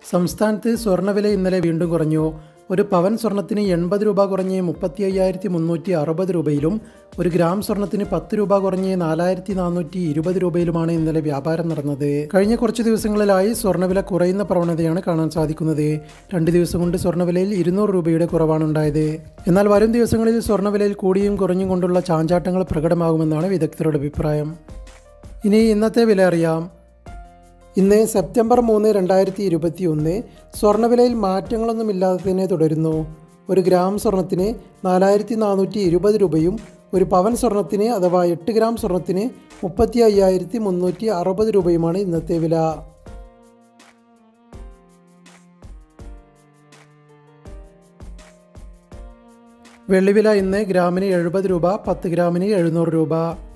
സംസ്ഥാനത്ത് സ്വർണ്ണവില ഇന്നലെ വീണ്ടും കുറഞ്ഞു ഒരു പവൻ സ്വർണത്തിന് എൺപത് രൂപ കുറഞ്ഞ് മുപ്പത്തി അയ്യായിരത്തി മുന്നൂറ്റി അറുപത് രൂപയിലും ഒരു ഗ്രാം സ്വർണത്തിന് പത്ത് രൂപ കുറഞ്ഞ് നാലായിരത്തി നാനൂറ്റി ഇരുപത് രൂപയിലുമാണ് ഇന്നലെ വ്യാപാരം നടന്നത് കഴിഞ്ഞ കുറച്ച് ദിവസങ്ങളിലായി സ്വർണ്ണവില കുറയുന്ന പ്രവണതയാണ് കാണാൻ സാധിക്കുന്നത് രണ്ട് ദിവസം കൊണ്ട് സ്വർണ്ണവിലയിൽ ഇരുന്നൂറ് രൂപയുടെ കുറവാണ് ഉണ്ടായത് എന്നാൽ വരും ദിവസങ്ങളിൽ സ്വർണ്ണവിലയിൽ കൂടിയും കുറഞ്ഞും കൊണ്ടുള്ള ചാഞ്ചാട്ടങ്ങൾ പ്രകടമാകുമെന്നാണ് വിദഗ്ധരുടെ അഭിപ്രായം ഇനി ഇന്നത്തെ വില അറിയാം ഇന്ന് സെപ്റ്റംബർ മൂന്ന് രണ്ടായിരത്തി ഇരുപത്തി ഒന്ന് സ്വർണ്ണവിലയിൽ മാറ്റങ്ങളൊന്നുമില്ലാതെ തന്നെ തുടരുന്നു ഒരു ഗ്രാം സ്വർണത്തിന് നാലായിരത്തി നാനൂറ്റി ഇരുപത് രൂപയും ഒരു പവൻ സ്വർണത്തിന് അഥവാ എട്ട് ഗ്രാം സ്വർണത്തിന് മുപ്പത്തി അയ്യായിരത്തി മുന്നൂറ്റി അറുപത് രൂപയുമാണ് ഇന്നത്തെ വില വെള്ളിവില ഇന്ന് ഗ്രാമിന് എഴുപത് രൂപ പത്ത് ഗ്രാമിന് എഴുന്നൂറ് രൂപ